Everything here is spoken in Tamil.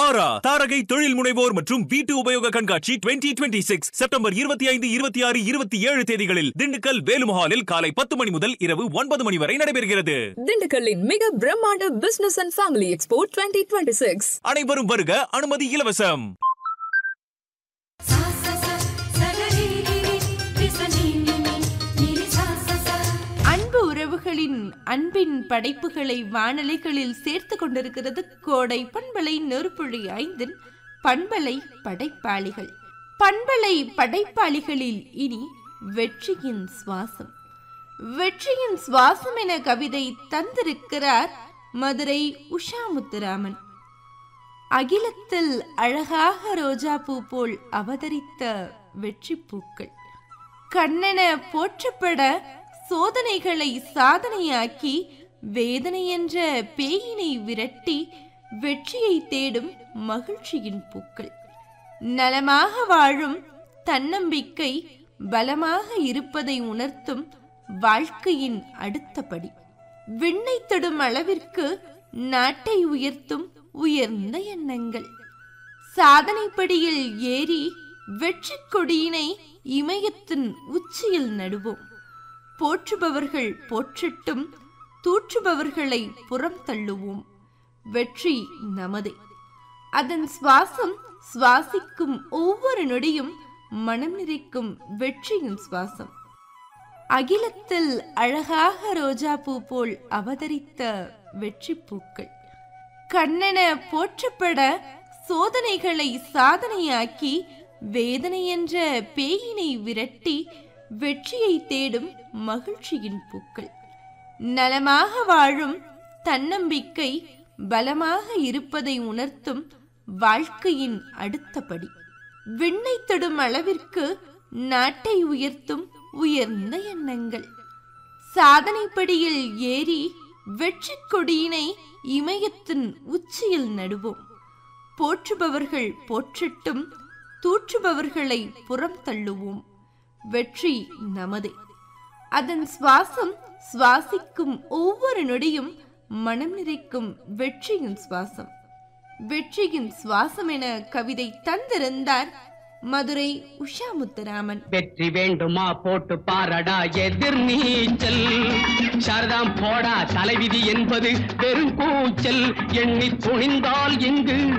தாரா தாரகை தொழில் முனைவோர் மற்றும் வீட்டு உபயோக கண்காட்சி 2026 சிக்ஸ் செப்டம்பர் இருபத்தி ஐந்து இருபத்தி ஆறு இருபத்தி ஏழு தேதிகளில் திண்டுக்கல் வேலுமஹாலில் காலை பத்து மணி முதல் இரவு ஒன்பது மணி வரை நடைபெறுகிறது திண்டுக்கல்லின் மிக பிரம்மாண்ட business and family expo twenty twenty six அனைவரும் வருக அனுமதி இலவசம் सा सा सा सगरिरिरि विसनिनिनि निरि सा सा सा அன்பு உறவுகளின் அன்பின் படைப்புகளை வானலைகளில் சேர்த்து கொண்டிருக்கிறது கோடை பண்பலை நெருப்புழி ஐந்தின் பண்பலை படைப்பாளிகள் பண்பலை படைப்பாளிகளில் இனி வெற்றியின் சுவாசம் வெற்றியின் சுவாசம் என கவிதை தந்திருக்கிறார் மதுரை உஷா முத்துராமன் அகிலத்தில் அழகாக ரோஜா பூ போல் அவதரித்த வெற்றி பூக்கள் கண்ணென போற்றப்பட சோதனைகளை சாதனையாக்கி வேதனை என்ற பேயினை விரட்டி வெற்றியை தேடும் மகிழ்ச்சியின் பூக்கள் நலமாக வாழும் தன்னம்பிக்கை பலமாக இருப்பதை உணர்த்தும் வாழ்க்கையின் அடுத்த படி விண்ணை தொடும் அளவிற்கு நாட்டை உயர்த்தும் உயர்ந்த எண்ணங்கள் சாதனைப்படியில் ஏறி வெற்றி கொடியினை இமயத்தின் உச்சியில் நடுவோம் போற்றுபவர்கள் போற்றட்டும் தூற்றுபவர்களை புறம் தள்ளுவோம் வெற்றி நமதே அதன் சுவாசம் சுவாசிக்கும் ஒவ்வொரு நொடியும் மனம் நிறைக்கும் வெற்றியின் சுவாசம் அகிலத்தில் அழகாக ரோஜா பூ போல் அவதரித்த வெற்றி பூக்கள் கண்ணென போற்றப்பட சோதனைகளை சாதனையாக்கி வேதனை என்ற பேயினை விரட்டி வெற்றியை தேடும் மகிழ்ச்சியின் பூக்கள் நலமாக வாழும் தன்னம்பிக்கை பலமாக இருப்பதை உணர்த்தும் வாழ்க்கையின் அடுத்த படி விண்ணை தொடும் அளவிற்கு நாட்டை உயர்த்தும் உயர்ந்த எண்ணங்கள் சாதனைப்படியில் ஏறி வெற்றி கொடியினை இமயத்தின் உச்சியில் நடுவோம் போற்றுபவர்கள் போற்றட்டும் தூற்றுபவர்களை புறம் தள்ளுவோம் வெற்றி நமதே அதன் சுவாசம் சுவாசிக்கும் ஒவ்வொரு நொடியும் மனம் நிறைக்கும் வெற்றியின் சுவாசம் வெற்றியின் சுவாசம் என கவிதை தந்திருந்தார் மதுரை உஷா முத்துராமன் வெற்றி வேண்டுமா போட்டு பாரடா எதிர் நீச்சல் சரதாம் போடா தலைவிதி என்பது வெறும் கூச்சல் எண்ணி துணிந்தால் இங்கு